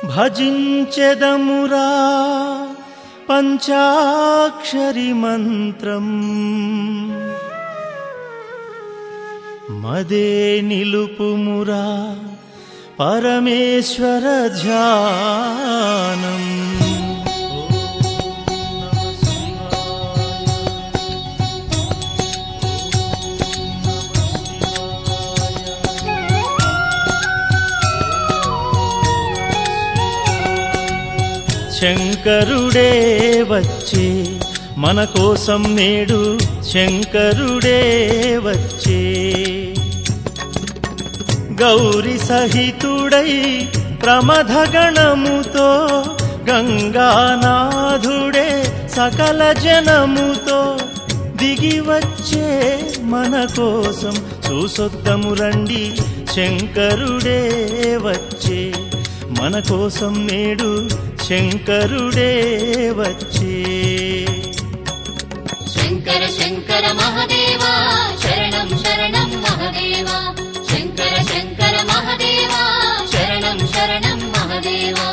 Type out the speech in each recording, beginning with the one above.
భజించెదమురా పంచాక్షరి మంత్రం మదే నిలుపుమురా పరమేశ్వర ధ్యానం శంకరుడే వచ్చే మన కోసం నేడు శంకరుడే వచ్చే గౌరి సహితుడై ప్రమథగణముతో గంగానాథుడే సకల జనముతో దిగి వచ్చే మన కోసం చూసొద్దము రండి శంకరుడే వచ్చే మన కోసం నేడు శంకరుడే వచ్చే శంకర శంకర మహదేవా శరణం శరణం మహదేవా శంకర శంకర మహదేవా శరణం శరణం మహదేవా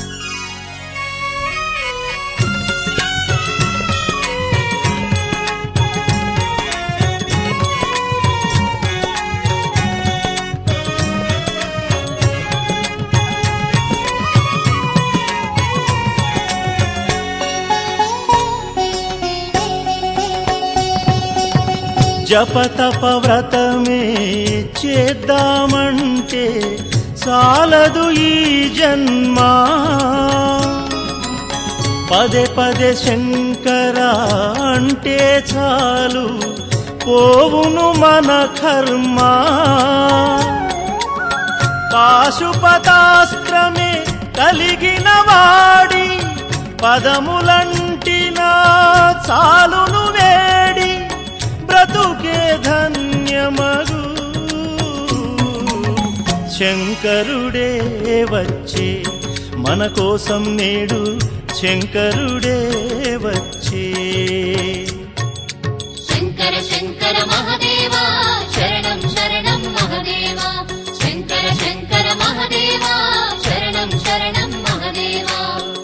జపతప వ్రతమే చేద్దామంటే చాలదు ఈ జన్మ పదే పదే శంకర అంటే చాలు పోవును మన కర్మ పాశుపతాస్త్రమే కలిగిన వాడి పదములంటిన చాలును వేడి బ్రతుకే ధన్యమగు శంకరుడే వచ్చే మన కోసం నేడు శంకరుడే వచ్చే శంకర శంకర మహదేవా శరణం శరణం మహదేవా శంకర శంకర మహదేవా శరణం శరణం మహదేవా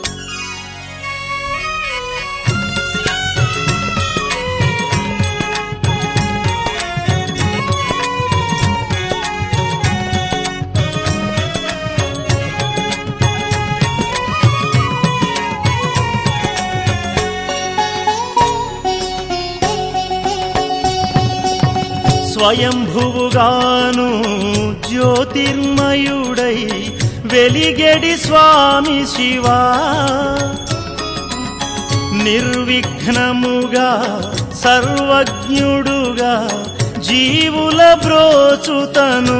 స్వయంభువుగాను జ్యోతిర్మయుడై వెలిగెడి స్వామి శివా నిర్విఘ్నముగా సర్వజ్ఞుడుగా జీవుల బ్రోచుతను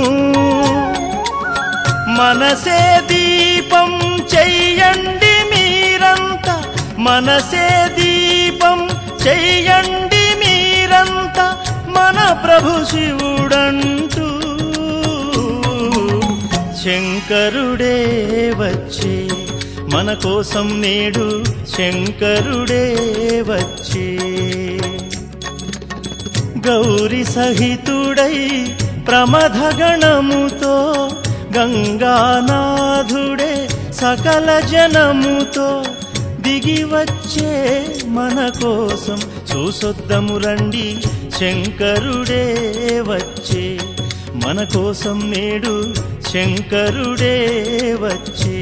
మనసే దీపం చెయ్యండి మీరంతా మనసే దీపం చెయ్యండి మీరంతా మన ప్రభు శివుడంటూ శంకరుడే వచ్చే మన కోసం నేడు శంకరుడే వచ్చే గౌరి సహితుడై ప్రమథగణముతో గంగానాథుడే సకల జనముతో దిగి వచ్చే మన కోసం చూసొద్దము రండి శంకరుడే వచ్చే మన కోసం నేడు శంకరుడే వచ్చే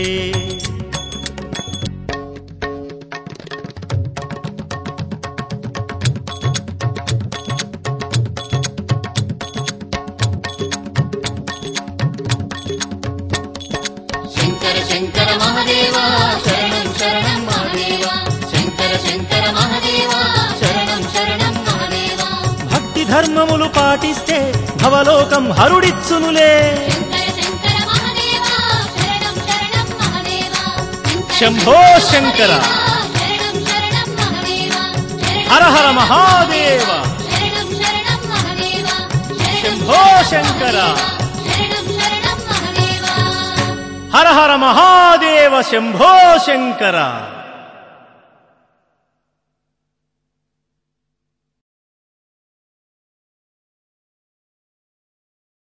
శంకర శంకర మహదేవా శరణం శరణం మహదేవా శంకర శంకర మహదేవా శరణం శరణం మహదేవా భక్తి ధర్మములు పాటిస్తే భవలోకం హరుడిచ్చునులే శంకర శంకర మహదేవా శరణం శరణం మహదేవా శంభో శంకర శరణం శరణం మహదేవా హర హర మహాదేవ శరణం శరణం మహదేవా శంభో శంకర శరణం శరణం మహదేవా హర హర మహాదేవ శంభో శంకర